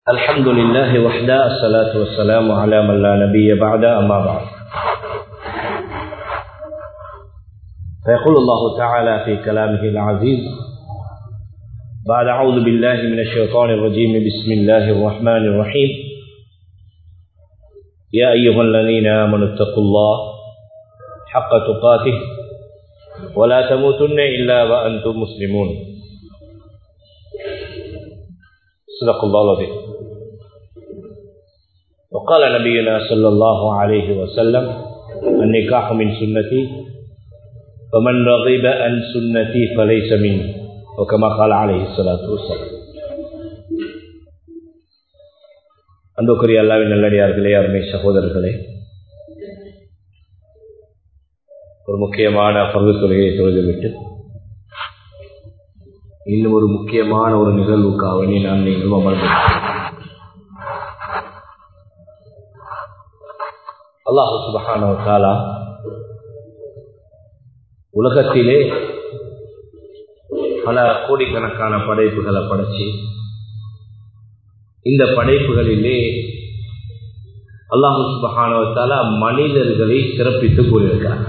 الحمد لله وحده الصلاة والسلام على من لا نبي بعد أما بعد فيقول الله تعالى في كلامه العزيز بعد أعوذ بالله من الشيطان الرجيم بسم الله الرحمن الرحيم يا أيها الذين آمنوا اتقوا الله حق تقاته ولا تموتن إلا وأنتم مسلمون صدق الله العظيم وقال نبينا صلى الله عليه وسلم النكاح من سنتي ومن رغب عن سنتي فليس مني وكما قال عليه الصلاة والسلام அன்புக்குரிய அல்லாவின் நல்லடியார்களே அருமை சகோதரர்களே ஒரு முக்கியமான பங்கு தொகையை தொழுதுவிட்டு இன்னும் ஒரு முக்கியமான ஒரு நிகழ்வுக்காக நீ நான் நீங்களும் அமர்ந்திருக்கிறேன் அல்லாஹு சுபஹான தாலா உலகத்திலே பல கோடிக்கணக்கான படைப்புகளை படைச்சு இந்த படைப்புகளிலே அல்லாஹு சுபஹானவத்தாலா மனிதர்களை சிறப்பித்து கூறியிருக்கிறார்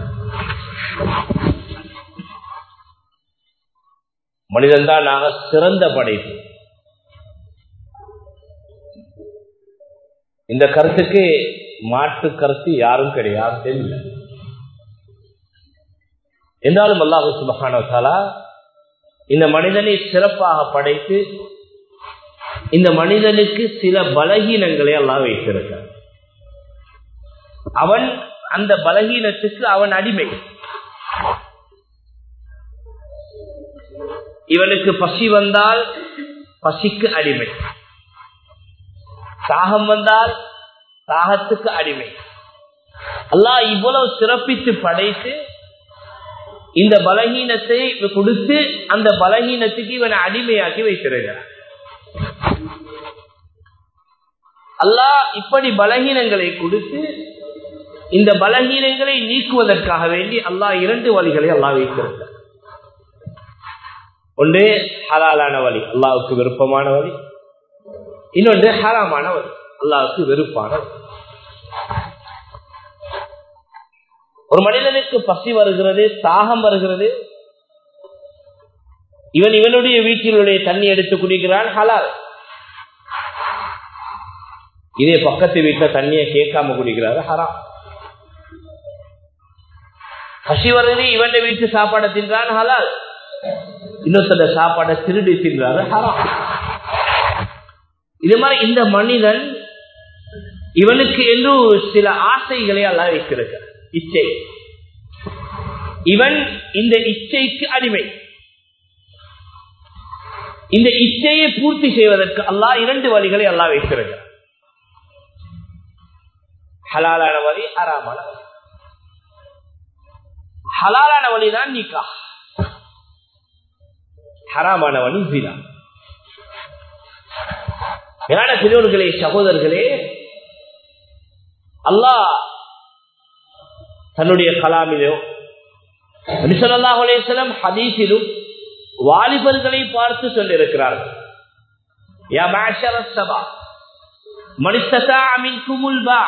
மனிதன் தான் நாங்க சிறந்த படைப்பு இந்த கருத்துக்கு மாற்று கருத்து யாரும் கிடையாது தெரியல என்றாலும் அல்லாஹு சுபஹானவத்தாலா இந்த மனிதனை சிறப்பாக படைத்து இந்த மனிதனுக்கு சில பலகீனங்களை எல்லாம் வைத்திருக்கிறார் அவன் அந்த பலகீனத்துக்கு அவன் அடிமை இவனுக்கு பசி வந்தால் பசிக்கு அடிமை தாகம் வந்தால் தாகத்துக்கு அடிமை அல்லாஹ் இவ்வளவு சிறப்பித்து படைத்து இந்த பலகீனத்தை கொடுத்து அந்த பலகீனத்துக்கு இவனை அடிமையாக்கி வைத்திருக்கிறார் அல்லாஹ் இப்படி பலகீனங்களை கொடுத்து இந்த பலகீனங்களை நீக்குவதற்காக வேண்டி அல்லாஹ் இரண்டு வழிகளை அல்லாஹ் வைத்திருக்கிறார் ஒன்று ஹலாலான வழி அல்லாவுக்கு விருப்பமான வழி இன்னொன்று ஹராமான வழி அல்லாவுக்கு வெறுப்பான வழி ஒரு மனிதனுக்கு பசி வருகிறது தாகம் வருகிறது இவன் இவனுடைய வீட்டிலுடைய தண்ணி எடுத்து குடிக்கிறான் ஹலால் இதே பக்கத்து வீட்டுல தண்ணியை கேட்காம குடிக்கிறாரு ஹராம் பசி வருது இவன் வீட்டு சாப்பாடை தின்றான் ஹலால் இன்னொருத்தர சாப்பாடை திருடி தின்றாரு ஹராம் இது மாதிரி இந்த மனிதன் இவனுக்கு என்று சில ஆசைகளை எல்லாம் வைத்திருக்கிறார் இச்சை இவன் இந்த இச்சைக்கு அடிமை இந்த இச்சையை பூர்த்தி செய்வதற்கு அல்லாஹ் இரண்டு வழிகளை எல்லாம் வைத்திருக்கிறார் ஹலாலான வழி அறாமான வழி ஹலாலான வழிதான் நிக்கா ஹராமான வழி வினா மேலான பெரியோர்களே சகோதரர்களே அல்லாஹ் தன்னுடைய கலாமிலோ நபிசல்லாஹுலேசலம் ஹதீஸிலும் வாலிபர்களை பார்த்து சொல்லியிருக்கிறார்கள் யா மாஷர சபா மனிதா அமின் குமுல் பா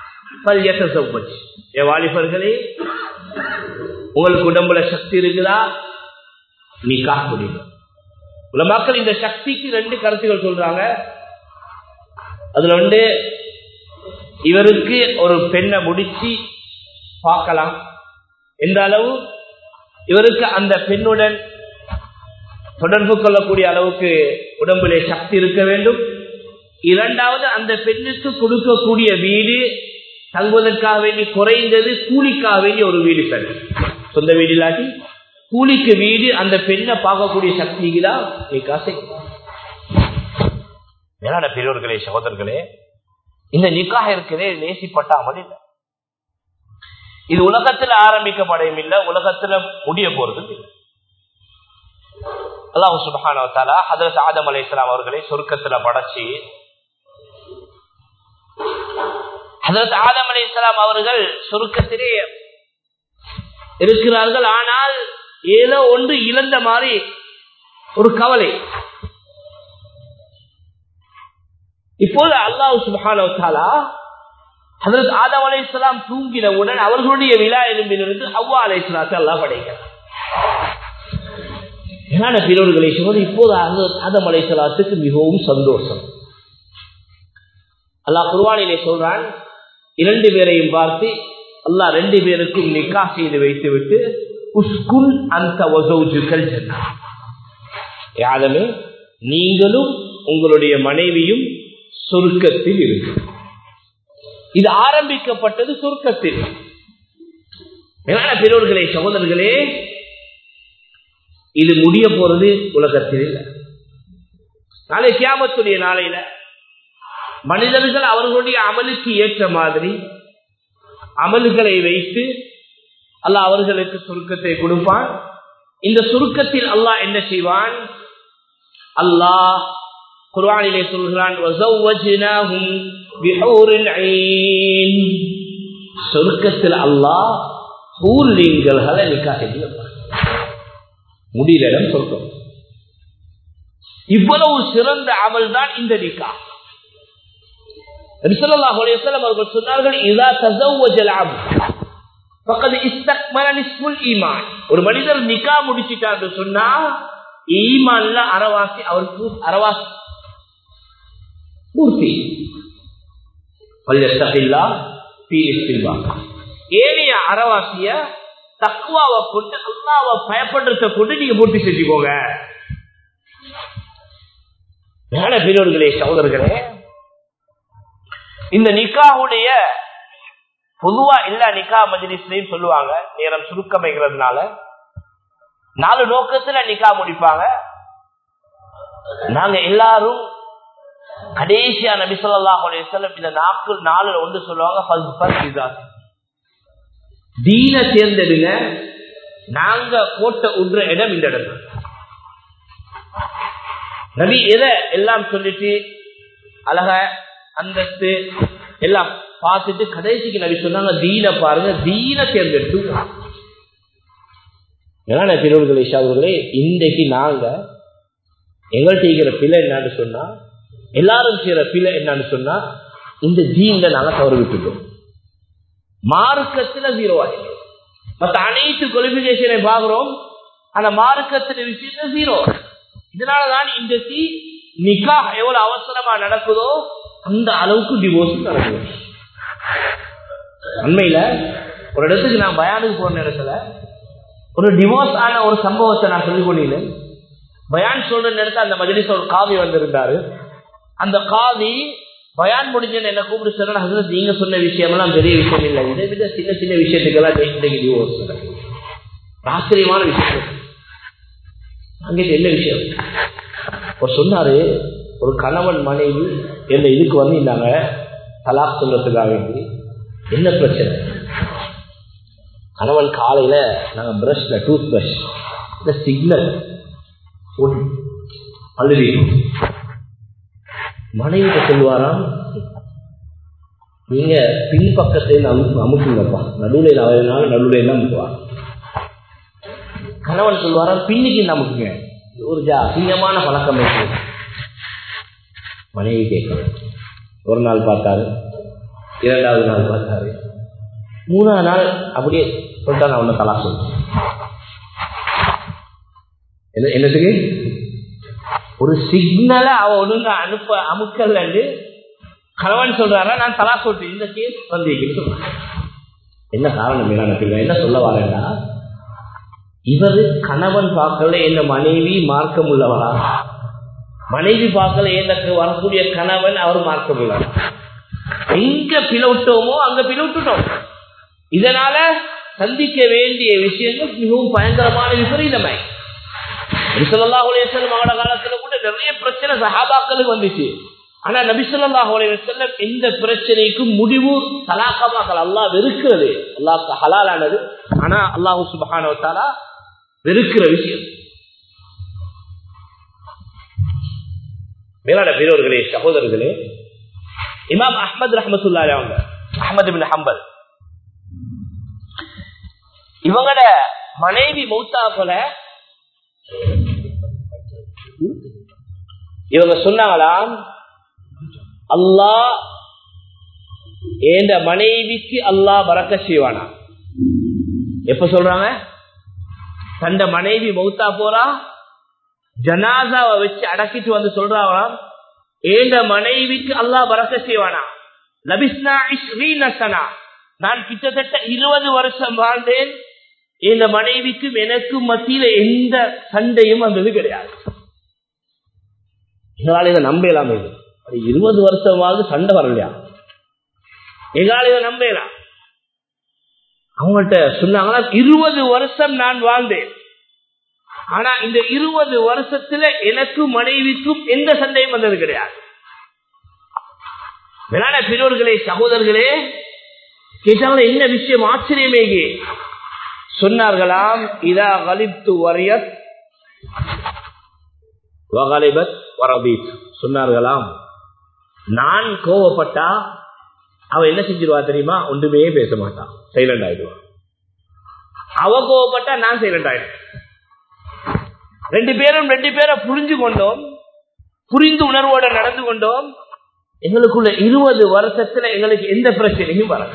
ஏ வாலிபர்களே உங்களுக்கு உடம்புல சக்தி இருக்குதா நீ காக்கூடிய உலமாக்கள் இந்த சக்திக்கு ரெண்டு கருத்துகள் சொல்றாங்க அதுல வந்து இவருக்கு ஒரு பெண்ணை முடிச்சு பார்க்கலாம் எந்த அளவு இவருக்கு அந்த பெண்ணுடன் தொடர்பு கொள்ளக்கூடிய அளவுக்கு உடம்பிலே சக்தி இருக்க வேண்டும் இரண்டாவது அந்த பெண்ணுக்கு கொடுக்கக்கூடிய வீடு தங்குவதற்காக வேண்டி குறைந்தது கூலிக்காக வேண்டிய ஒரு வீடு பெண் சொந்த வீடு இல்லாட்டி கூலிக்கு வீடு அந்த பெண்ணை பார்க்கக்கூடிய சக்திக்கு தான் காசை மேலான பெரியோர்களே சகோதரர்களே இந்த நிக்காக இருக்கிறதே நேசிப்பட்டாமல் இல்லை இது உலகத்துல ஆரம்பிக்கப்படையும் இல்லை உலகத்துல முடிய போறது அல்லாஹு சுபஹானவத்தாலா ஹதரத் ஆதம் அலை இஸ்லாம் அவர்களை சொர்க்கத்துல படைச்சி ஹதரத் ஆதம் அலை இஸ்லாம் அவர்கள் சொர்க்கத்திலே இருக்கிறார்கள் ஆனால் ஏதோ ஒன்று இழந்த மாதிரி ஒரு கவலை இப்போது அல்லாஹ் சுபானா ஹதரத் ஆதம் அலை இஸ்லாம் தூங்கினவுடன் அவர்களுடைய விழா எலும்பிலிருந்து அவ்வா அலை இஸ்லாத்தை அல்லாஹ் படைக்கிறார் ஏன்னா பிறர்களை சொல்வது இப்போது ஆதம் அலை இஸ்லாத்துக்கு மிகவும் சந்தோஷம் அல்லாஹ் குர்வானிலே சொல்றான் இரண்டு பேரையும் பார்த்து அல்லாஹ் ரெண்டு பேருக்கும் நிக்கா செய்து வைத்துவிட்டு உஸ்குல் அந்த வசௌஜுக்கள் யாதமே நீங்களும் உங்களுடைய மனைவியும் சொர்க்கத்தில் இருக்கு இது ஆரம்பிக்கப்பட்டது சொர்க்கத்தில் மேலான பெற்றோர்களே சகோதரர்களே இது முடிய போறது உலகத்தில் இல்லை நாளை கியாமத்துடைய நாளையில மனிதர்கள் அவர்களுடைய அமலுக்கு ஏற்ற மாதிரி அமல்களை வைத்து அல்லாஹ் அவர்களுக்கு சுருக்கத்தை கொடுப்பான் இந்த சுருக்கத்தில் அல்லாஹ் என்ன செய்வான் அல்லாஹ் குர்ஆனிலே சொல்கிறான் சொர்க்கத்தில் அல்லாஹ் ஊர்லீன்களை நிக்கா செஞ்சு முடியல இடம் சொர்க்கம் இவ்வளவு சிறந்த அமல் தான் இந்த நிக்கா அவர்கள் சொன்னார்கள் இதா தசவஜல் ஈமான் ஒரு மனிதர் நிக்கா முடிச்சிட்டார் சொன்னா ஈமான்ல அறவாசி அவருக்கு அறவாசி பூர்த்தி ஏனைய அறவாசிய தக்குவாவை கொண்டு அல்லாவை பயப்படுறத கொண்டு நீங்க பூர்த்தி செஞ்சுக்கோங்க மேல பெரியவர்களே சகோதரர்களே இந்த நிக்காவுடைய பொதுவா எல்லா நிக்கா மஜிலிஸ்லயும் சொல்லுவாங்க நேரம் சுருக்கமைக்கிறதுனால நாலு நோக்கத்துல நிக்கா முடிப்பாங்க நாங்க எல்லாரும் கடைசியா நபி சொல்லலாம் இந்த நாட்கள் நாலு ஒன்று சொல்லுவாங்க தீன தேர்ந்தெடுங்க நாங்க கோட்டை உட்ற இடம் இந்த இடம் நபி எதை எல்லாம் சொல்லிட்டு அழக அந்தஸ்து எல்லாம் பார்த்துட்டு கடைசிக்கு நபி சொன்னாங்க தீன பாருங்க தீன தேர்ந்தெடுத்து ஏன்னா திருவள்ளுவர் இஷாவர்களே இன்றைக்கு நாங்க எங்கள்கிட்ட இருக்கிற பிள்ளை என்னன்னு சொன்னா எல்லாரும் செய்யற பிள்ளை என்னன்னு சொன்னா இந்த ஜீன்ல நாங்க தவறு விட்டுட்டோம் மார்க்கத்துல ஜீரோ ஆகிடும் மற்ற அனைத்து குவாலிபிகேஷனை பாக்குறோம் ஆனா மார்க்கத்துல விஷயத்துல ஜீரோ இதனாலதான் இன்றைக்கு நிக்கா எவ்வளவு அவசரமா நடக்குதோ அந்த அளவுக்கு டிவோர்ஸ் நடக்குது உண்மையில ஒரு இடத்துக்கு நான் பயானுக்கு போன நேரத்துல ஒரு டிவோர்ஸ் ஆன ஒரு சம்பவத்தை நான் சொல்லிக் கொண்டேன் பயான் சொல்ற நேரத்தில் அந்த மஜலிஸ் ஒரு காவி வந்திருந்தாரு அந்த காவி பயான் முடிஞ்சு என்ன கூப்பிட்டு சொன்ன நீங்க சொன்ன விஷயம் எல்லாம் பெரிய விஷயம் இல்லை இதை விட சின்ன சின்ன விஷயத்துக்கெல்லாம் இன்றைக்கு டிவோர்ஸ் ஆச்சரியமான விஷயம் அங்கே என்ன விஷயம் ஒரு சொன்னாரு ஒரு கணவன் மனைவி என்ன இதுக்கு வந்திருந்தாங்க தலாக் சொல்றதுக்காக வேண்டி என்ன பிரச்சனை கணவன் காலையில நாங்க பிரஷ்ல டூத் பிரஷ் இந்த சிக்னல் பல்லுவி மனைவிட்ட சொல்லுவாராம் நீங்க பின்பக்கத்தை அமுக்குங்கப்பா நடுவுல அவனால நடுவுல என்ன அமுக்குவார் கணவன் சொல்லுவாராம் பின்னுக்கு நமக்குங்க ஒரு ஜா அசிங்கமான பழக்கம் இருக்கு மனைவி கேட்கணும் ஒரு நாள் பார்த்தாரு இரண்டாவது நாள் பார்த்தாரு மூணாவது நாள் அப்படியே சொல்லிட்டா நான் ஒண்ணு தலா சொல்றேன் என்ன என்னத்துக்கு ஒரு சிக்னலை அவ ஒழுங்கா அனுப்ப அமுக்கல் கணவன் சொல்றாரா நான் தலா சொல்றேன் இந்த கேஸ் வந்து என்ன காரணம் என்ன என்ன சொல்ல வரேன்னா இவரு கணவன் பார்க்கல என்ன மனைவி மார்க்கம் உள்ளவரா மனைவி பார்க்கல எனக்கு வரக்கூடிய கணவன் அவர் மார்க்கம் உள்ளவரா எங்க பிளவுட்டோமோ அங்க பிளவுட்டுட்டோம் இதனால சந்திக்க வேண்டிய விஷயங்கள் மிகவும் பயங்கரமான விபரீதமாய் அவட காலத்துல கூட நிறைய பிரச்சனை சஹாபாக்களுக்கு வந்துச்சு ஆனா நபிசல்லாஹ் செல்லம் எந்த பிரச்சனைக்கும் முடிவு தலாக்கமாக்கல் அல்லா வெறுக்கிறது அல்லாஹ் ஹலாலானது ஆனா அல்லாஹூ சுபஹானவத்தாலா வெறுக்கிற விஷயம் மேலான பெரியவர்களே சகோதரர்களே இமாம் அஹமது ரஹமத்துல்லா அவங்க அஹமது பின் ஹம்பல் இவங்களோட மனைவி மௌத்தா போல இவங்க சொன்னாங்களாம் அல்லாஹ் ஏண்ட மனைவிக்கு அல்லாஹ் பறக்க செய்வானா எப்ப சொல்றாங்க தண்ட மனைவி மௌத்தா போறா ஜனாசாவை வச்சு அடக்கிட்டு வந்து சொல்றாங்களாம் ஏண்ட மனைவிக்கு அல்லாஹ் பறக்க செய்வானா லபிஸ்னா இஸ்ரீனசனா நான் கிட்டத்தட்ட இருபது வருஷம் வாழ்ந்தேன் இந்த மனைவிக்கும் எனக்கும் மத்தியில எந்த சண்டையும் வந்தது கிடையாது எங்களால் இதை நம்பலாம் இது அது இருபது வருஷமாவது சண்டை வரலையா எங்களால் இதை நம்பலாம் அவங்கள்ட்ட சொன்னாங்களா இருபது வருஷம் நான் வாழ்ந்தேன் ஆனா இந்த இருபது வருஷத்துல எனக்கும் மனைவிக்கும் எந்த சண்டையும் வந்தது கிடையாது வேளாண் பெரியோர்களே சகோதரர்களே கேட்டாங்களா என்ன விஷயம் ஆச்சரியமேகி சொன்னார்களாம் இதா கலிப்து வரியத் வகலிபத் வரபீத் சொன்னார்களாம் நான் கோவப்பட்டா அவ என்ன செஞ்சிருவா தெரியுமா ஒன்றுமே பேச மாட்டான் சைலண்ட் ஆயிடுவா அவ கோவப்பட்டா நான் சைலண்ட் ஆயிடுவேன் ரெண்டு பேரும் ரெண்டு பேரை புரிஞ்சு கொண்டோம் புரிந்து உணர்வோட நடந்து கொண்டோம் எங்களுக்குள்ள இருபது வருஷத்துல எங்களுக்கு எந்த பிரச்சனையும் வரல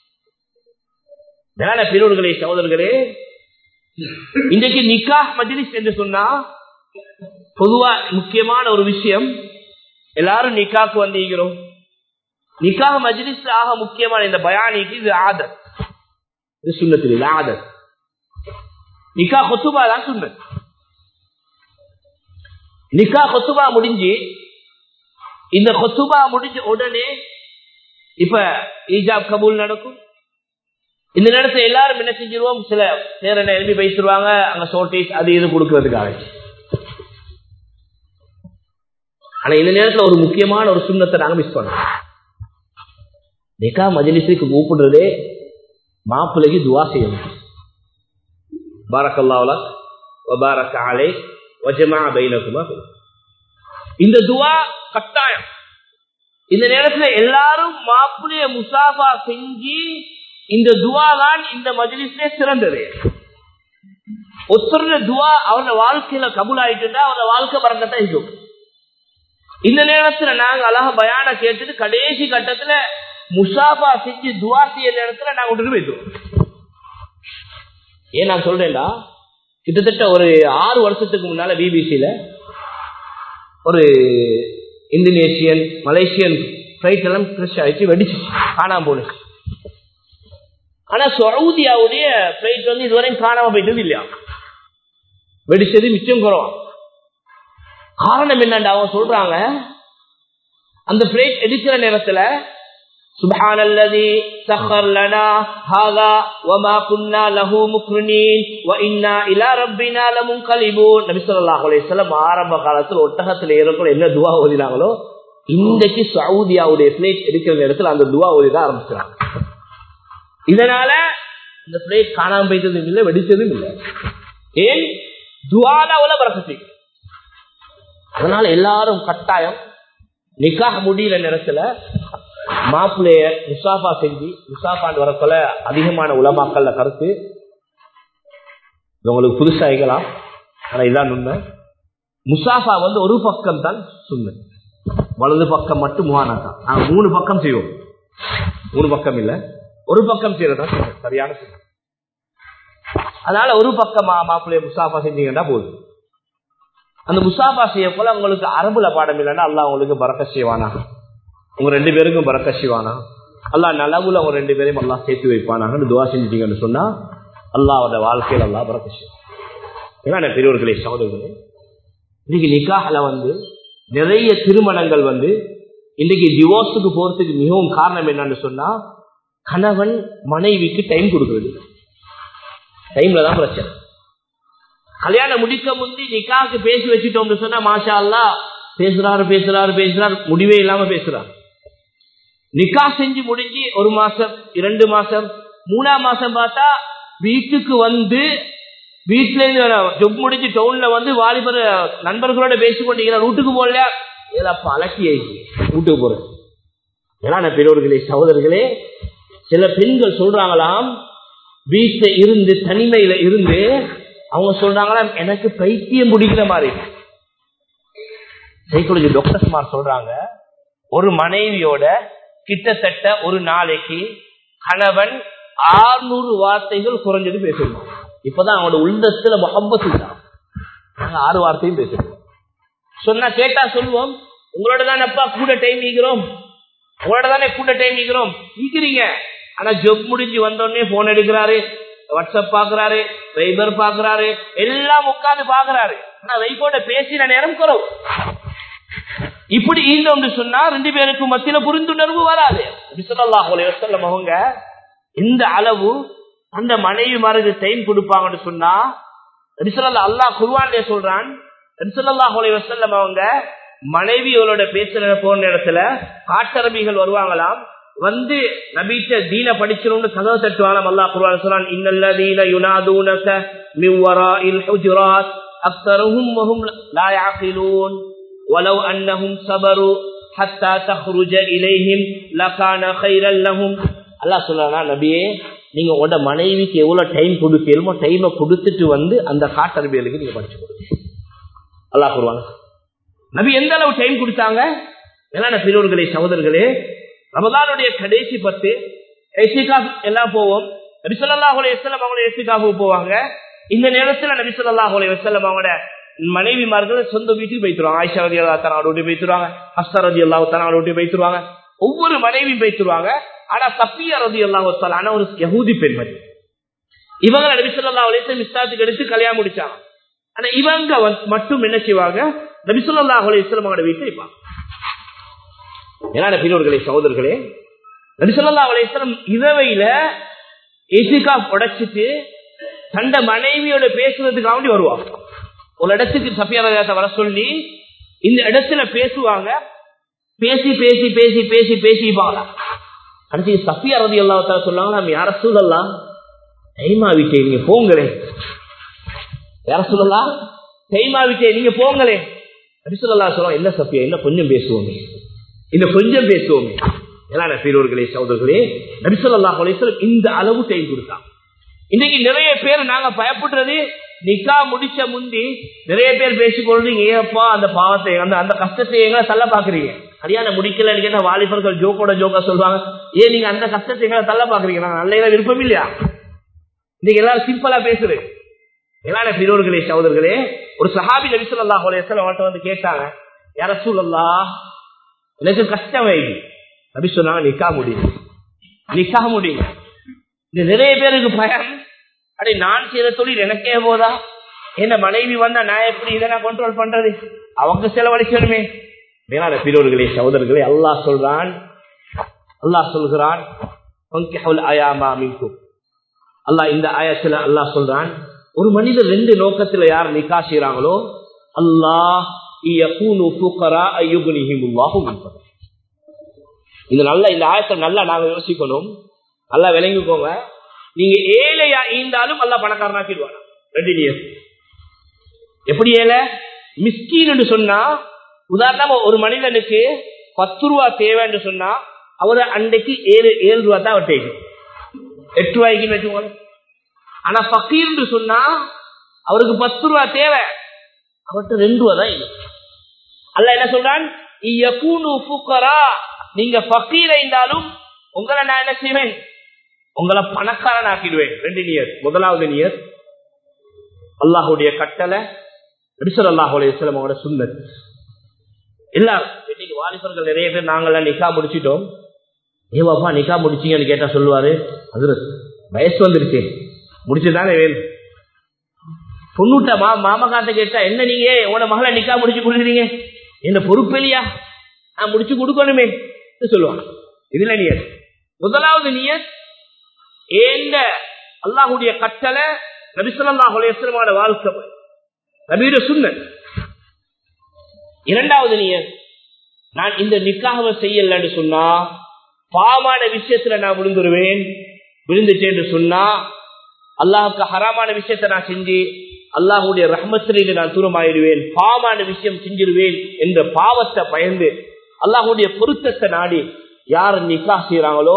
வேலை பெரியோர்களே சகோதரர்களே இன்றைக்கு நிக்கா மஜ்லிஸ் என்று சொன்னா பொதுவா முக்கியமான ஒரு விஷயம் எல்லாரும் நிக்காக்கு வந்திருக்கிறோம் நிக்காக மஜ்லிஸ் ஆக முக்கியமான இந்த பயானிக்கு இது ஆதத் இது சுண்ணத்தில் இது ஆதத் நிக்கா கொத்துபா தான் சுண்ணத் நிக்கா கொத்துபா முடிஞ்சு இந்த கொத்துபா முடிஞ்ச உடனே இப்ப ஈஜாப் கபூல் நடக்கும் இந்த நேரத்தில் எல்லாரும் என்ன செஞ்சிருவோம் சில நேரம் எழுதி பேசிடுவாங்க அங்க சோட்டீஸ் அது இது கொடுக்கறதுக்காக ஆனா இந்த நேரத்துல ஒரு முக்கியமான ஒரு சுண்ணத்தை நாங்க மிஸ் பண்ணோம் நிக்கா மஜலிசுக்கு கூப்பிடுறதே மாப்பிள்ளைக்கு துவா செய்யணும் பாரக்கல்லாவுல வபாரக் ஆலை வஜமா பைனகுமா இந்த துவா கட்டாயம் இந்த நேரத்துல எல்லாரும் மாப்பிளைய முசாஃபா செஞ்சு இந்த துவா தான் இந்த மஜிலிஸ்லே சிறந்தது ஒருத்தருடைய துவா அவனோட வாழ்க்கையில கபூல் ஆயிட்டுட்டா அவனோட வாழ்க்கை பறக்கத்தான் இருக்கும் இந்த நேரத்துல நாங்க அழகா பயான கேட்டுட்டு கடைசி கட்டத்துல முசாஃபா செஞ்சு துவா செய்ய நேரத்துல நாங்க விட்டுட்டு போயிட்டோம் ஏன் நான் சொல்றேன்டா கிட்டத்தட்ட ஒரு ஆறு வருஷத்துக்கு முன்னால பிபிசியில ஒரு இந்தோனேஷியன் மலேசியன் பிளைட் எல்லாம் கிரஷ் ஆயிடுச்சு வெடிச்சு காணாம போனுச்சு ஆனா சவுதியாவுடைய பிளைட் வந்து இதுவரையும் காணாம போயிட்டது இல்லையா வெடிச்சது மிச்சம் குறவா காரணம் என்னண்டா அவங்க சொல்றாங்க அந்த பிளைட் எடுக்கிற நேரத்துல سبحان الذي سخر لنا هذا وما كنا له مقرنين وإنا إلى ربنا لمنقلبون நபி ஸல்லல்லாஹு அலைஹி வஸல்லம் ஆரம்ப காலத்துல ஒட்டகத்துல ஏறக்குள்ள என்ன துஆ ஓதினாங்களோ இன்றைக்கு சவுதியாவுடைய பிளேட் எடுக்கிற நேரத்துல அந்த துஆ ஓதி தான் ஆரம்பிச்சாங்க இதனால இந்த பிளேட் காணாம போயிட்டதும் இல்லை வெடிச்சதும் இல்லை ஏன் துவால அவ்வளவு பறக்கத்து அதனால எல்லாரும் கட்டாயம் நிக்காக முடியல நேரத்துல மாப்பிள்ளைய முசாஃபா செஞ்சு முசாஃபான் வரக்குள்ள அதிகமான உலமாக்கல்ல கருத்து இது உங்களுக்கு புதுசாகிக்கலாம் ஆனா இதான் உண்மை முசாஃபா வந்து ஒரு பக்கம் தான் சுண்ணு வலது பக்கம் மட்டும் முகானா தான் நாங்க மூணு பக்கம் செய்வோம் மூணு பக்கம் இல்ல ஒரு பக்கம் செய்யறதா சுண்ணு சரியான சுண்ணு அதனால ஒரு பக்கம் மாப்பிள்ளைய முசாஃபா செஞ்சீங்கன்னா போதும் அந்த முசாஃபா செய்ய போல உங்களுக்கு அரபுல பாடம் இல்லைன்னா அல்லா உங்களுக்கு பறக்க செய்வானா உங்க ரெண்டு பேருக்கும் பறக்க செய்வானா அல்லா நலவுல அவங்க ரெண்டு பேரையும் அல்லா சேர்த்து வைப்பானாங்கன்னு துவா செஞ்சுட்டீங்கன்னு சொன்னா அல்லாவோட வாழ்க்கையில் அல்லா பறக்க செய்வான் ஏன்னா பெரியவர்களே சகோதரர்களே இன்னைக்கு நிக்காஹல வந்து நிறைய திருமணங்கள் வந்து இன்னைக்கு டிவோர்ஸுக்கு போறதுக்கு மிகவும் காரணம் என்னன்னு சொன்னா கணவன் மனைவிக்கு டைம் கொடுக்கறது டைம்ல தான் பிரச்சனை கல்யாணம் முடிக்க முந்தி நிக்காக்கு பேசி வச்சுட்டோம்னு சொன்னா மாஷா அல்லா பேசுறாரு பேசுறாரு பேசுறாரு முடிவே இல்லாம பேசுறாரு நிக்கா செஞ்சு முடிஞ்சு ஒரு மாசம் இரண்டு மாசம் மூணாம் மாசம் பார்த்தா வீட்டுக்கு வந்து வீட்டுல இருந்து ஜொப் முடிஞ்சு டவுன்ல வந்து வாலிபர் நண்பர்களோட பேசிக்கொண்டிருக்கிற வீட்டுக்கு போடல இதெல்லாம் பழக்கி ஆயிடுச்சு வீட்டுக்கு போறது ஏன்னா பெரியவர்களே சகோதரர்களே சில பெண்கள் சொல்றாங்களாம் வீட்டுல இருந்து தனிமையில இருந்து அவங்க சொல்றாங்களா எனக்கு பைத்தியம் பிடிக்கிற மாதிரி சைக்காலஜி டாக்டர்ஸ்மார் சொல்றாங்க ஒரு மனைவியோட கிட்டத்தட்ட ஒரு நாளைக்கு கணவன் ஆறுநூறு வார்த்தைகள் குறைஞ்சது பேசணும் இப்பதான் அவனோட உள்ளத்துல முகம்பத்து தான் நாங்க ஆறு வார்த்தையும் பேசுறோம் சொன்னா கேட்டா சொல்லுவோம் உங்களோட தானே அப்பா கூட டைம் ஈக்கிறோம் உங்களோட தானே கூட டைம் ஈக்கிறோம் ஈக்கிறீங்க ஆனா ஜொப் முடிஞ்சு வந்தோடனே போன் எடுக்கிறாரு வாட்ஸ்அப் பாக்குறாரு வைபர் பாக்குறாரு எல்லாம் உட்கார்ந்து பாக்குறாரு ஆனா வைகோட பேசின நேரம் குறவு இப்படி ஈந்தோம் சொன்னா ரெண்டு பேருக்கும் மத்தியில புரிந்துணர்வு வராது சொல்லலாம் அவங்க இந்த அளவு அந்த மனைவி மருந்து டைம் கொடுப்பாங்கன்னு சொன்னா ரிசலல்லா அல்லாஹ் குருவான்ல சொல்றான் ரிசல்லாஹ் வசல்லம் அவங்க மனைவிகளோட பேசுற போன இடத்துல காட்டரபிகள் வருவாங்களாம் வந்து நபீட்ட தீன படிக்கணும்னு கதவை தட்டுவாங்க அல்லாஹ் குருவான் சொல்றான் இன்னல்லதீன யுனாதூனக மிவ்வராஇல் ஹுஜுராத் அக்தருஹும் வஹும் லா யாகிலூன் ولو انهم صبروا حتى تخرج اليهم لكان خيرا لهم அல்லாஹ் சொல்றானா நபியே நீங்க உங்களோட மனைவிக்கு எவ்வளவு டைம் கொடுக்கணுமோ டைமை கொடுத்துட்டு வந்து அந்த காட்டறிவியலுக்கு நீங்க படிச்சு கொடுங்க அல்லாஹ் கூறுவாங்க நபி எந்த அளவு டைம் கொடுத்தாங்க என்னென்ன பெரியவர்களே சகோதரர்களே ரமதானுடைய கடைசி பத்து எசிகாப் எல்லாம் போவோம் நபி சொல்லாஹ் எஸ்லம் அவங்களோட எசிகாப்பு போவாங்க இந்த நேரத்துல நபி சொல்லாஹ் எஸ்லம் அவங்களோட மனைவிமார்கள் சொந்த வீட்டுக்கு வைத்துருவாங்க ஆயிஷா ரதி அல்லா தனாவோட வீட்டு வைத்துருவாங்க ஹஸ்தா ரதி அல்லா தனாவோட வீட்டு வைத்துருவாங்க ஒவ்வொரு மனைவியும் வைத்துருவாங்க ஆனா சப்பியா ரதி அல்லாஹால ஒரு யகூதி பெண்மணி இவங்க நபிசுல்லா அலிஸ்லம் இஸ்லாத்துக்கு எடுத்து கல்யாணம் முடிச்சாங்க ஆனா இவங்க மட்டும் என்ன செய்வாங்க நபிசுல்லா அலிஸ்லம் அவங்களோட வீட்டை வைப்பாங்க ஏன்னா பிரிவர்களே சகோதரர்களே நபிசுல்லா அலிஸ்லம் இரவையில எசிகா உடைச்சிட்டு தந்த மனைவியோட பேசுறதுக்காக வருவாங்க ஒரு இடத்துக்கு சப்பியா ரதி வர சொல்லி இந்த இடத்துல பேசுவாங்க பேசி பேசி பேசி பேசி பேசிப்பாங்களா கடைசி சஃபியா ரதி அல்லாவத்தா சொல்லாங்க நம்ம யார சூழல்லாம் தைமா விட்டே நீங்க போங்களே யார சொல்லலாம் தைமா விட்டே நீங்க போங்களே நபிசுல்லா சொல்லுவாங்க என்ன சஃபியா என்ன கொஞ்சம் பேசுவோமே இன்னும் கொஞ்சம் பேசுவோமே எல்லாம் பெரியவர்களே சகோதரர்களே நபிசுல்லா அலிஸ்லம் இந்த அளவு டைம் கொடுத்தாங்க இன்னைக்கு நிறைய பேர் நாங்க பயப்படுறது நிக்கா முடிச்ச முந்தி நிறைய பேர் பேசிக்கொள்றீங்க ஏப்பா அந்த பாவத்தை அந்த அந்த கஷ்டத்தை எங்களை தள்ள பாக்குறீங்க கல்யாணம் முடிக்கல கேட்டா வாலிபர்கள் ஜோக்கோட ஜோக்கா சொல்லுவாங்க ஏன் நீங்க அந்த கஷ்டத்தை எங்களை தள்ள பாக்குறீங்க நாங்க நல்ல விருப்பம் இல்லையா இன்னைக்கு எல்லாரும் சிம்பிளா பேசுறது எல்லாரும் பெரியோர்களே சகோதரர்களே ஒரு சஹாபி நபிசுல்லா அவங்கள்ட்ட வந்து கேட்டாங்க யார சூழல்லா எனக்கு கஷ்டம் வைது நபி சொன்னாங்க நிக்கா முடியுங்க நிக்கா முடியுங்க இது நிறைய பேருக்கு பயம் அடி நான் செய்யற தொழில் எனக்கே போதா என்ன மனைவி வந்தா நான் எப்படி இதை நான் கண்ட்ரோல் பண்றது அவங்க செலவழிக்கணுமே மேலான பிறோர்களே சகோதரர்களே அல்லாஹ் சொல்றான் அல்லாஹ் சொல்கிறான் அல்லாஹ் இந்த ஆயத்துல அல்லாஹ் சொல்றான் ஒரு மனிதர் ரெண்டு நோக்கத்துல யார் நிக்கா செய்யறாங்களோ அல்லாஹ் இது நல்ல இந்த ஆயத்தை நல்லா நாங்க யோசிக்கணும் நல்லா விளங்கிக்கோங்க நீங்க ஏழையா ஈந்தாலும் அல்ல பணக்காரனாக்கிடுவாங்க ரெண்டு நியர் எப்படி ஏழை மிஸ்கீன் சொன்னா உதாரணமா ஒரு மனிதனுக்கு பத்து ரூபா தேவைன்னு சொன்னா அவரு அன்றைக்கு ஏழு ஏழு ரூபா தான் அவர் தேவை எட்டு ரூபாய்க்கு வச்சுக்கோங்க ஆனா பக்கீர்னு சொன்னா அவருக்கு பத்து ரூபா தேவை அவர்கிட்ட ரெண்டு ரூபா தான் அல்ல என்ன சொல்றான் நீங்க பக்கீர் இருந்தாலும் உங்களை நான் என்ன செய்வேன் உங்களை பணக்காரன் ஆக்கிடுவேன் ரெண்டு நியர் முதலாவது நியர் அல்லாஹுடைய கட்டளை ரிசல் அல்லாஹுடைய சிலமோட சுண்ணத் எல்லாரும் இன்னைக்கு வாலிபர்கள் நிறைய பேர் நாங்கெல்லாம் நிக்கா முடிச்சிட்டோம் ஏவாப்பா நிக்கா முடிச்சீங்கன்னு கேட்டா சொல்லுவாரு அது வயசு வந்துருச்சு முடிச்சுதானே வேணும் பொண்ணுட்ட மா மாமா காட்ட கேட்டா என்ன நீங்க உன மகளை நிக்கா முடிச்சு கொடுக்குறீங்க என்ன பொறுப்பு இல்லையா நான் முடிச்சு கொடுக்கணுமே சொல்லுவாங்க இதுல நியர் முதலாவது நியர் ஏந்த அல்லாஹுடைய கட்டளை நபிசல்லாஹுலேசனமான வாழ்க்கை நபீர சுண்ண இரண்டாவது நியர் நான் இந்த நிக்காக செய்யலன்னு சொன்னா பாவமான விஷயத்துல நான் விழுந்துருவேன் விழுந்துட்டேன்னு சொன்னா அல்லாஹுக்கு ஹராமான விஷயத்த நான் செஞ்சு அல்லாஹுடைய ரஹ்மத்திலே நான் தூரமாயிடுவேன் பாவமான விஷயம் செஞ்சிருவேன் என்ற பாவத்தை பயந்து அல்லாஹுடைய பொருத்தத்தை நாடி யார் நிக்கா செய்யறாங்களோ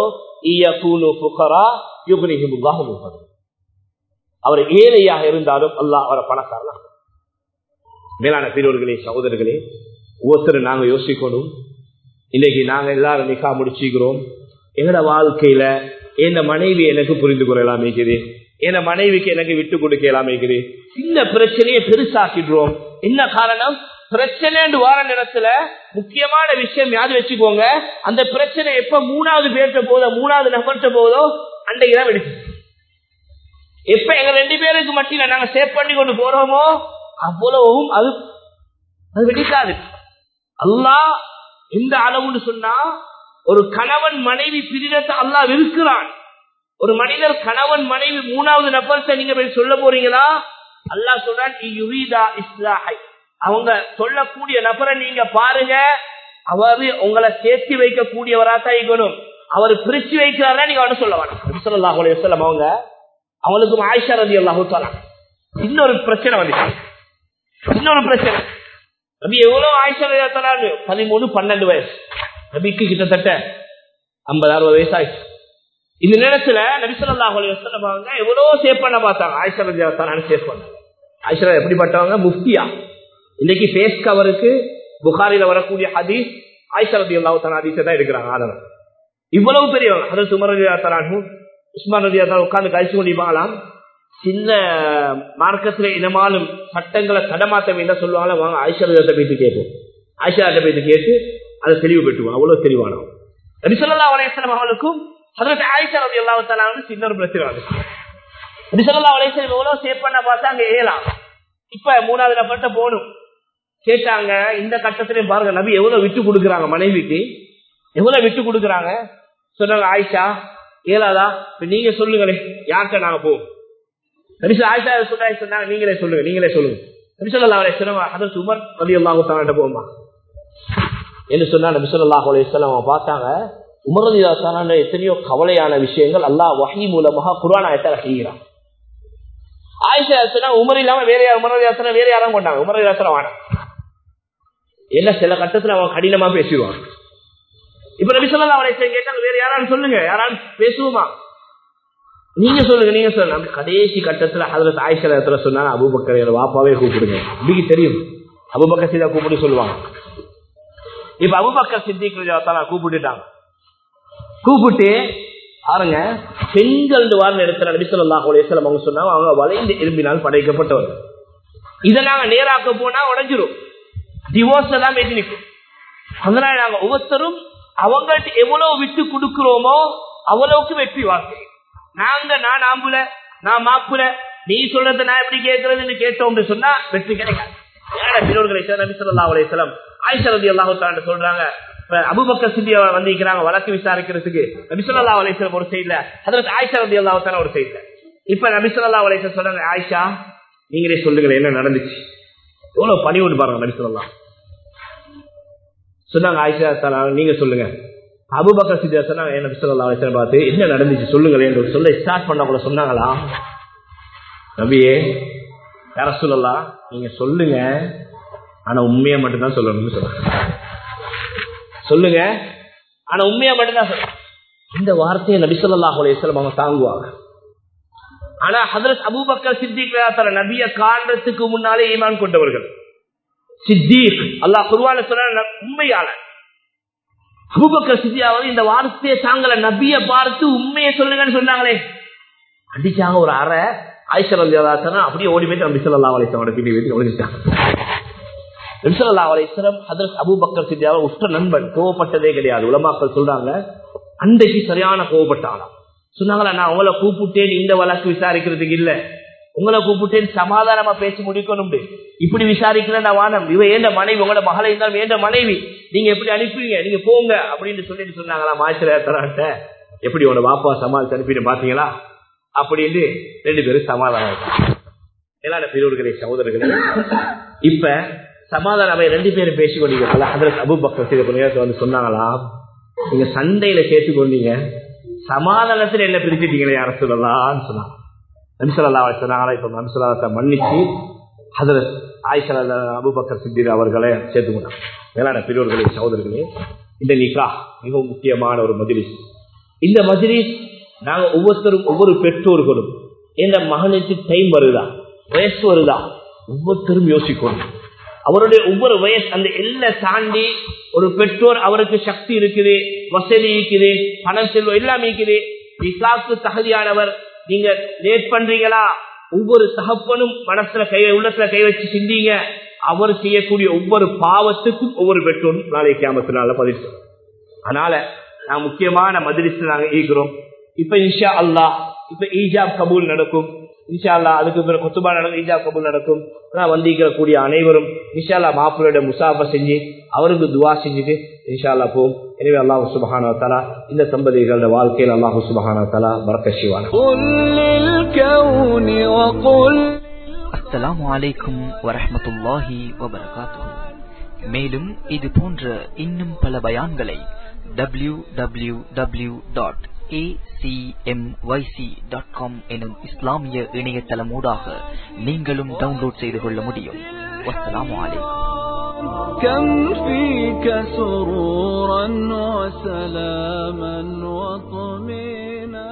அவர் ஏழையாக இருந்தாலும் அல்லாஹ் அவரை பணக்காரனா மேலான பெரியவர்களே சகோதரர்களே ஒவ்வொருத்தரும் நாங்க யோசிக்கணும் இன்னைக்கு நாங்க எல்லாரும் நிக்கா முடிச்சுக்கிறோம் எங்கட வாழ்க்கையில என் மனைவி எனக்கு புரிந்து கொள்ளலாம் இருக்குது என் மனைவிக்கு எனக்கு விட்டு கொடுக்கலாம் இருக்குது இந்த பிரச்சனையை பெருசாக்கிடுறோம் என்ன காரணம் பிரச்சனை வார நேரத்துல முக்கியமான விஷயம் யாது வச்சுக்கோங்க அந்த பிரச்சனை எப்ப மூணாவது பேர்ட்ட போதோ மூணாவது நபர்கிட்ட போதோ அன்றைக்கு தான் வெடிச்சு எப்ப எங்க ரெண்டு பேருக்கு மத்தியில நாங்க சேவ் பண்ணி கொண்டு போறோமோ அவ்வளவும் அது அது வெடிக்காது அல்லாஹ் எந்த அளவுன்னு சொன்னா ஒரு கணவன் மனைவி பிரிதத்தை அல்லாஹ் விருக்கிறான் ஒரு மனிதர் கணவன் மனைவி மூணாவது நபர்த்த நீங்க போய் சொல்ல போறீங்களா அல்லாஹ் சொல்றான் இஸ்லாஹை அவங்க சொல்லக்கூடிய நபரை நீங்க பாருங்க அவரு உங்களை சேர்த்து வைக்க கூடியவரா தான் இருக்கணும் அவர் பிரிச்சு வைக்கிறாரா நீங்க அவனை சொல்ல வேணாம் சொல்லலாம் சொல்லம் அவங்க அவங்களுக்கும் ஆயிஷா ரதி அல்லாஹூ இன்னொரு பிரச்சனை வந்துச்சு இன்னொரு பிரச்சனை நபி எவ்வளவு ஆயிஷா ரதி தலான்னு பதிமூணு பன்னெண்டு வயசு நபிக்கு கிட்டத்தட்ட ஐம்பது அறுபது வயசு ஆயிடுச்சு இந்த நேரத்துல நபிசல்லாஹ் அலையம் அவங்க எவ்வளவு சேவ் பண்ண பார்த்தாங்க ஆயிஷா ரதி தலான்னு சேவ் பண்ணாங்க ஆயிஷா எப்படிப்பட்டவங்க முஃப்தியா இன்னைக்கு ஃபேஸ் கவருக்கு புகாரில வரக்கூடிய ஹதீஸ் ஆயிஷா ரதி அல்லாஹ் தலா ஹதீஸை தான் எடுக்கிறாங்க ஆதரவு இவ்வளவு பெரியவங்க அதாவது சுமர் ரதி தலானு உஸ்மான் ரதி தலா உட்கார்ந்து கழிச்சு கொண்டிருப்பாங்களாம் சின்ன மார்க்கத்துல இனமாலும் சட்டங்களை தடமாத்தம் என்ன சொல்லுவாங்களோ வாங்க ஆயிஷா ரதி போயிட்டு கேட்போம் ஆயிஷா போயிட்டு கேட்டு அதை தெளிவு பெற்றுவோம் அவ்வளவு தெளிவானவங்க நபிசல்லா அலையம் அவளுக்கும் அதற்கு ஆயிஷா ரதி அல்லாஹ் தலா சின்ன ஒரு பிரச்சனை வந்து நபிசல்லா அலையம் எவ்வளவு சேவ் பண்ண பார்த்தா அங்க ஏலாம் இப்ப மூணாவது நபர்கிட்ட போகணும் கேட்டாங்க இந்த கட்டத்திலையும் பாருங்க நபி எவ்வளவு விட்டு கொடுக்குறாங்க மனைவிக்கு எவ்வளவு விட்டு கொடுக்குறாங்க சொன்னாங்க ஆயிஷா ஏலாதா இப்ப நீங்க சொல்லுங்களே யார்கிட்ட நாங்க போவோம் நபிசா ஆயிஷா சொன்னாங்க சொன்னாங்க நீங்களே சொல்லுங்க நீங்களே சொல்லுங்க நபிசல்லா அவரை சொன்னாங்க அதற்கு உமர் நபி அல்லாஹு தான்ட்ட போமா என்று சொன்னா நபிசல்லாஹ் அலையம் பார்த்தாங்க உமரதி தான எத்தனையோ கவலையான விஷயங்கள் அல்லாஹ் வகை மூலமாக குரானாயத்தை செய்கிறான் ஆயிஷா சொன்னா உமர் இல்லாம வேற யார் உமரதி வேற யாரும் கொண்டாங்க உமரதி வேணாம் என்ன சில கட்டத்துல அவன் கடினமா பேசிடுவான் இப்ப நபி சொல்லலாம் அவளை கேட்டாங்க வேற யாரான்னு சொல்லுங்க யாரான்னு பேசுவோமா நீங்க சொல்லுங்க நீங்க சொல்லுங்க கடைசி கட்டத்துல அதுல ஆயிஷத்துல சொன்னாங்க அபுபக்கர் வாப்பாவே கூப்பிடுங்க அப்படிக்கு தெரியும் அபுபக்கர் சீதா கூப்பிட்டு சொல்லுவாங்க இப்ப அபுபக்கர் சித்திக்கு கூப்பிட்டுட்டாங்க கூப்பிட்டு பாருங்க பெண்கள் வார இடத்துல நபிசல்லாஹ் அலையம் அவங்க சொன்னாங்க அவங்க வளைந்து இரும்பினால் படைக்கப்பட்டவர் இதை நாங்க நேராக்க போனா உடஞ்சிரும் டிவோர்ஸ் தான் வெற்றி நிற்கும் அதனால நாங்க ஒவ்வொருத்தரும் அவங்கள்ட்ட எவ்வளவு விட்டு கொடுக்கிறோமோ அவ்வளவுக்கு வெற்றி வாக்கு நாங்க நான் ஆம்புல நான் மாப்புல நீ சொல்றத நான் எப்படி கேட்கறதுன்னு கேட்டோம் சொன்னா வெற்றி கிடைக்காது ஆயிஷரதி அல்லாஹு சொல்றாங்க அபுபக்கர் சிந்தியா வந்திருக்கிறாங்க வழக்கு விசாரிக்கிறதுக்கு நபிசுல்லா அலைசலம் ஒரு சைட்ல அதற்கு ஆயிஷா ரதி அல்லாஹான ஒரு சைட்ல இப்ப நபிசுல்லா அலைசம் சொல்றாங்க ஆயிஷா நீங்களே சொல்லுங்க என்ன நடந்துச்சு எவ்வளவு பணி ஒன்று பாருங்க நபிசுல்லா சொன்னாங்க ஆயிஷா தலா நீங்க சொல்லுங்க அபுபக்கர் சித்தியா சொன்னாங்க என்ன நபிசுல்லா அலைசலம் பார்த்து என்ன நடந்துச்சு சொல்லுங்களேன் சொல்ல ஸ்டார்ட் பண்ண கூட சொன்னாங்களா நபியே யார சொல்லலாம் நீங்க சொல்லுங்க ஆனா உண்மையை மட்டும்தான் சொல்லணும்னு சொல்லுங்க சொல்லுங்க ஆனா உண்மையா மட்டும்தான் சொல்லுங்க இந்த வார்த்தையை நபிசல்லாஹ் அலையம் அவங்க தாங்குவாங்க ஆனா ஹதரத் அபூபக்கர் சித்திக் நபிய காண்றதுக்கு முன்னாலே ஈமான் கொண்டவர்கள் சித்திக் அல்லாஹ் குருவான சொன்ன உண்மையாள அபூபக்கர் சித்தியாவது இந்த வார்த்தையை தாங்கல நபிய பார்த்து உண்மையை சொல்லுங்கன்னு சொன்னாங்களே அடிச்சாங்க ஒரு அறை ஆயிஷரா அப்படியே ஓடி போயிட்டு நபி சொல்லா அலிஸ்லாம் வீட்டுக்கு ஒழிஞ்சிட்டாங்க நபிசல்லா அலிஸ்லம் ஹதரத் அபூபக்கர் சித்தியாவை உற்ற நண்பன் கோவப்பட்டதே கிடையாது உலமாக்கள் சொல்றாங்க அன்றைக்கு சரியான கோவப்பட்டாங்க சொன்னாங்களா நான் உங்களை கூப்பிட்டேன் இந்த வழக்கு விசாரிக்கிறதுக்கு இல்ல உங்களை கூப்பிட்டேன் சமாதானமா பேசி முடிக்கணும் இப்படி விசாரிக்கல நான் வானம் இவ ஏண்ட மனைவி உங்களோட மகளை இருந்தாலும் ஏண்ட மனைவி நீங்க எப்படி அனுப்புவீங்க நீங்க போங்க அப்படின்னு சொல்லிட்டு சொன்னாங்களா மாய்ச்சலாட்ட எப்படி உங்களோட வாப்பா சமாளிச்சு அனுப்பிட்டு பாத்தீங்களா அப்படின்னு ரெண்டு பேரும் சமாதானம் எல்லாரும் பெரியவர்களே சகோதரர்களே இப்ப சமாதானம் ரெண்டு பேரும் பேசி கொண்டீங்க அதற்கு அபு பக்கம் வந்து சொன்னாங்களா நீங்க சண்டையில சேர்த்து கொண்டீங்க சமாதானத்துல என்ன பிரிச்சுட்டீங்களே யார சொல்லலாம்னு சொன்னாங்க நபிசல்லா சொன்னாங்களா இப்ப நபிசல்லாத்தை மன்னிச்சு ஹதரத் ஆயிஷா அபுபக்கர் சித்திர் அவர்களை சேர்த்து கொண்டாங்க மேலான பெரியவர்களே சகோதரர்களே இந்த நிகா மிகவும் முக்கியமான ஒரு மஜிலிஸ் இந்த மஜிலிஸ் நாங்க ஒவ்வொருத்தரும் ஒவ்வொரு பெற்றோர்களும் இந்த மகனுக்கு டைம் வருதா வயசு வருதா ஒவ்வொருத்தரும் யோசிக்கணும் அவருடைய ஒவ்வொரு வயசு அந்த எல்லை தாண்டி ஒரு பெற்றோர் அவருக்கு சக்தி இருக்குது வசதி இருக்குது பணம் செல்வம் எல்லாமே இருக்குது நிக்காக்கு தகுதியானவர் நீங்க லேட் பண்றீங்களா ஒவ்வொரு தகப்பனும் மனசுல கை உள்ளத்துல கை வச்சு சிந்திங்க அவர் செய்யக்கூடிய ஒவ்வொரு பாவத்துக்கும் ஒவ்வொரு பெற்றோரும் நாளைக்கு கியாமத்தினால பதிவு செய்யும். அதனால நான் முக்கியமான மதிரிசு நாங்க ஈக்கிறோம் இப்ப இன்ஷா அல்லாஹ் இப்ப ஈஜாப் கபூல் நடக்கும் இன்ஷா அல்லாஹ் அதுக்கு பிறகு குத்துபா நடக்கும் ஈஜாப் கபூல் நடக்கும் நான் வந்திருக்கக்கூடிய அனைவரும் இன்ஷா அல்லாஹ் மாப்பிள்ளையோட முசாஃபா செஞ்சு அவருக்கு துவா செஞ்சுட்டு இன்ஷா அல்லாஹ் போகும் எனவே அல்லாஹ் சுபஹானா தலா இந்த தம்பதிகளோட வாழ்க்கையில் அல்லாஹ் சுபஹானா தலா பரக்க செய்வானா قل للكون وقل அஸ்ஸலாமு அலைக்கும் வரஹ்மத்துல்லாஹி வபரகாத்துஹு மேலும் இது போன்ற இன்னும் பல பயான்களை டபிள்யூ டபிள்யூ டபிள்யூ டாட் எனும் இஸ்லாமிய இணையதளமூடாக நீங்களும் டவுன்லோட் செய்து கொள்ள முடியும் வஸ்ஸலாமு அலைக்கும் كم فيك سرورا وسلاما وطمينا